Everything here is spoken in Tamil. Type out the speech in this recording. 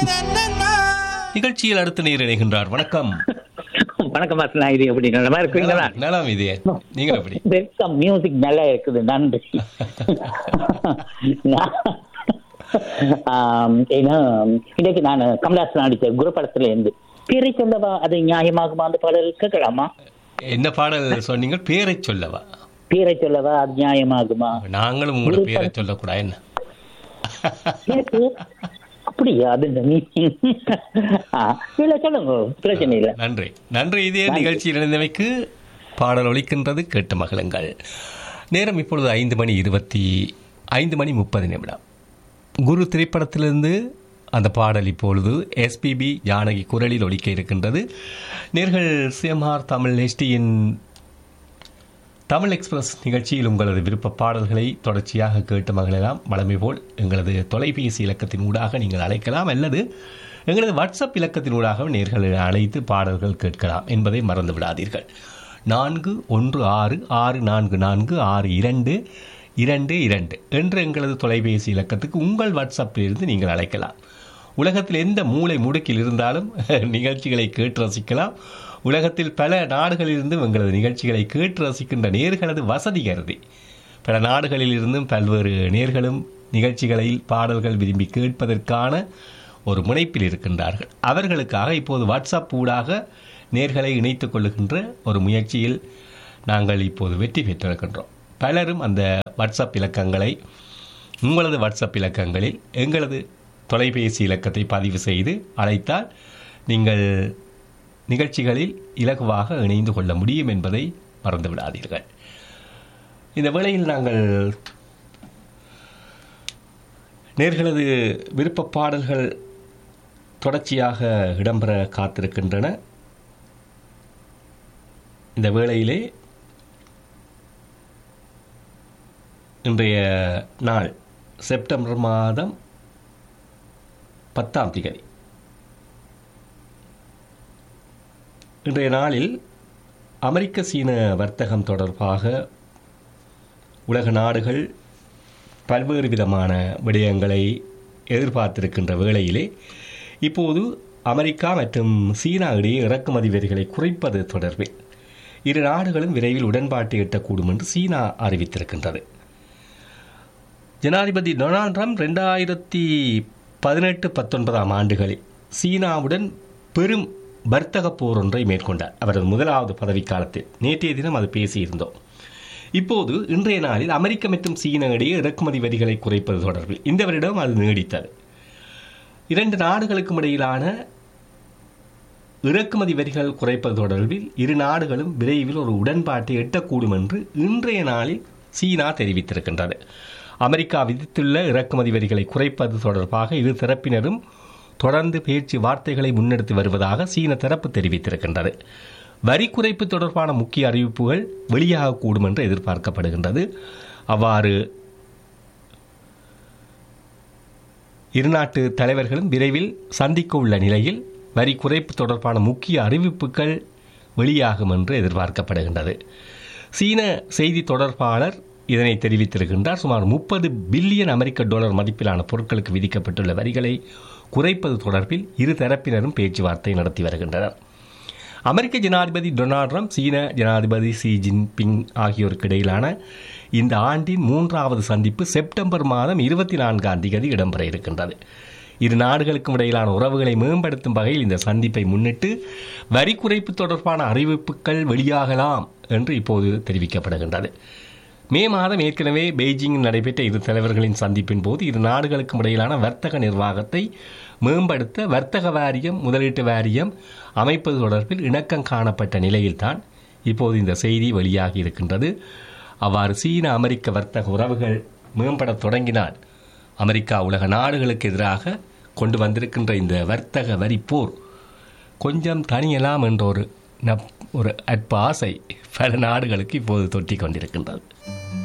நிகழ்ச்சியில் அடுத்த நேர் இணைகின்றார் வணக்கம் வணக்கம் வாசனா இது எப்படி நல்லமா இருக்கீங்களா நலம் இதே நீங்கள் எப்படி வெல்கம் மியூசிக் நல்லா இருக்குது நன்றி நான், ஆம், ஏன்னா இன்னைக்கு நான் கமலாசன் நடிச்ச குரு படத்துல இருந்து பேரை சொல்லவா அது நியாயமாகுமா அந்த பாடல் கேட்கலாமா என்ன பாடல் சொன்னீங்க பேரை சொல்லவா பேரை சொல்லவா அது நியாயமாகுமா நாங்களும் உங்களோட பேரை சொல்லக்கூடாது என்ன எனக்கு அப்படியா அது இந்த meaning. ஆ, இல்ல சொல்லுங்க பிரச்சனை இல்லை நன்றி நன்றி இதே நிகழ்ச்சியில் இணைந்தமைக்கு பாடல் ஒலிக்கின்றது கேட்டு மகிழுங்கள் நேரம் இப்பொழுது ஐந்து மணி இருபத்தி ஐந்து மணி முப்பது நிமிடம் குரு திரைப்படத்திலிருந்து அந்த பாடல் இப்பொழுது எஸ்பிபி ஜானகி குரலில் ஒலிக்க இருக்கின்றது நேர்கள் சிஎம்ஆர் தமிழ் எஸ்டியின் தமிழ் எக்ஸ்பிரஸ் நிகழ்ச்சியில் உங்களது விருப்ப பாடல்களை தொடர்ச்சியாக கேட்டு மகிழலாம் வழமை போல் எங்களது தொலைபேசி இலக்கத்தின் ஊடாக நீங்கள் அழைக்கலாம் அல்லது எங்களது வாட்ஸ்அப் இலக்கத்தின் ஊடாக நேர்களை அழைத்து பாடல்கள் கேட்கலாம் என்பதை மறந்து விடாதீர்கள் நான்கு ஒன்று ஆறு ஆறு நான்கு நான்கு ஆறு இரண்டு இரண்டு இரண்டு என்ற எங்களது தொலைபேசி இலக்கத்துக்கு உங்கள் வாட்ஸ்அப்பில் இருந்து நீங்கள் அழைக்கலாம் உலகத்தில் எந்த மூளை முடுக்கில் இருந்தாலும் நிகழ்ச்சிகளை கேட்டு ரசிக்கலாம் உலகத்தில் பல நாடுகளிலிருந்தும் எங்களது நிகழ்ச்சிகளை கேட்டு ரசிக்கின்ற நேர்களது வசதி கருதி பல நாடுகளில் இருந்தும் பல்வேறு நேர்களும் நிகழ்ச்சிகளில் பாடல்கள் விரும்பி கேட்பதற்கான ஒரு முனைப்பில் இருக்கின்றார்கள் அவர்களுக்காக இப்போது வாட்ஸ்அப் ஊடாக நேர்களை இணைத்துக் கொள்ளுகின்ற ஒரு முயற்சியில் நாங்கள் இப்போது வெற்றி பெற்றிருக்கின்றோம் பலரும் அந்த வாட்ஸ்அப் இலக்கங்களை உங்களது வாட்ஸ்அப் இலக்கங்களில் எங்களது தொலைபேசி இலக்கத்தை பதிவு செய்து அழைத்தால் நீங்கள் நிகழ்ச்சிகளில் இலகுவாக இணைந்து கொள்ள முடியும் என்பதை மறந்து விடாதீர்கள் இந்த வேளையில் நாங்கள் நேர்களது விருப்ப பாடல்கள் தொடர்ச்சியாக இடம்பெற காத்திருக்கின்றன இந்த வேளையிலே இன்றைய நாள் செப்டம்பர் மாதம் பத்தாம் திகதி இன்றைய நாளில் அமெரிக்க சீன வர்த்தகம் தொடர்பாக உலக நாடுகள் பல்வேறு விதமான விடயங்களை எதிர்பார்த்திருக்கின்ற வேளையிலே இப்போது அமெரிக்கா மற்றும் சீனா இடையே இறக்குமதி வரிகளை குறைப்பது தொடர்பில் இரு நாடுகளும் விரைவில் உடன்பாட்டை எட்டக்கூடும் என்று சீனா அறிவித்திருக்கின்றது ஜனாதிபதி டொனால்ட் ட்ரம்ப் ரெண்டாயிரத்தி பதினெட்டு பத்தொன்பதாம் ஆண்டுகளில் சீனாவுடன் பெரும் வர்த்தக போர் ஒன்றை மேற்கொண்டார் அவரது முதலாவது பதவிக்காலத்தில் நேற்றைய தினம் அது பேசியிருந்தோம் இப்போது இன்றைய நாளில் அமெரிக்க மற்றும் சீனா இடையே இறக்குமதி வரிகளை குறைப்பது தொடர்பில் இந்த வருடம் அது நீடித்தது இரண்டு நாடுகளுக்கும் இடையிலான இறக்குமதி வரிகள் குறைப்பது தொடர்பில் இரு நாடுகளும் விரைவில் ஒரு உடன்பாட்டை எட்டக்கூடும் என்று இன்றைய நாளில் சீனா தெரிவித்திருக்கின்றது அமெரிக்கா விதித்துள்ள இறக்குமதி வரிகளை குறைப்பது தொடர்பாக இரு தரப்பினரும் தொடர்ந்து பேச்சு வார்த்தைகளை முன்னெடுத்து வருவதாக சீன தரப்பு தெரிவித்திருக்கின்றது வரி குறைப்பு தொடர்பான முக்கிய அறிவிப்புகள் வெளியாகக்கூடும் என்று எதிர்பார்க்கப்படுகின்றது அவ்வாறு இருநாட்டு தலைவர்களும் விரைவில் சந்திக்க உள்ள நிலையில் வரி குறைப்பு தொடர்பான முக்கிய அறிவிப்புகள் வெளியாகும் என்று எதிர்பார்க்கப்படுகின்றது சீன செய்தி தொடர்பாளர் இதனை தெரிவித்திருக்கின்றார் சுமார் முப்பது பில்லியன் அமெரிக்க டாலர் மதிப்பிலான பொருட்களுக்கு விதிக்கப்பட்டுள்ள வரிகளை குறைப்பது தொடர்பில் இரு தரப்பினரும் பேச்சுவார்த்தை நடத்தி வருகின்றனர் அமெரிக்க ஜனாதிபதி டொனால்ட் ட்ரம்ப் சீன ஜனாதிபதி ஷி ஜின்பிங் ஆகியோருக்கு இடையிலான இந்த ஆண்டின் மூன்றாவது சந்திப்பு செப்டம்பர் மாதம் இருபத்தி நான்காம் தேதி இடம்பெற இருக்கின்றது இரு நாடுகளுக்கும் இடையிலான உறவுகளை மேம்படுத்தும் வகையில் இந்த சந்திப்பை முன்னிட்டு வரி குறைப்பு தொடர்பான அறிவிப்புகள் வெளியாகலாம் என்று இப்போது தெரிவிக்கப்படுகின்றது மே மாதம் ஏற்கனவே பெய்ஜிங்கில் நடைபெற்ற இரு தலைவர்களின் சந்திப்பின் போது இரு நாடுகளுக்கும் இடையிலான வர்த்தக நிர்வாகத்தை மேம்படுத்த வர்த்தக வாரியம் முதலீட்டு வாரியம் அமைப்பது தொடர்பில் இணக்கம் காணப்பட்ட நிலையில்தான் இப்போது இந்த செய்தி வெளியாகி இருக்கின்றது அவ்வாறு சீன அமெரிக்க வர்த்தக உறவுகள் மேம்படத் தொடங்கினால் அமெரிக்கா உலக நாடுகளுக்கு எதிராக கொண்டு வந்திருக்கின்ற இந்த வர்த்தக வரி போர் கொஞ்சம் தனியலாம் என்ற ஒரு நப் ஒரு அற்ப ஆசை பல நாடுகளுக்கு இப்போது தொட்டிக் கொண்டிருக்கின்றது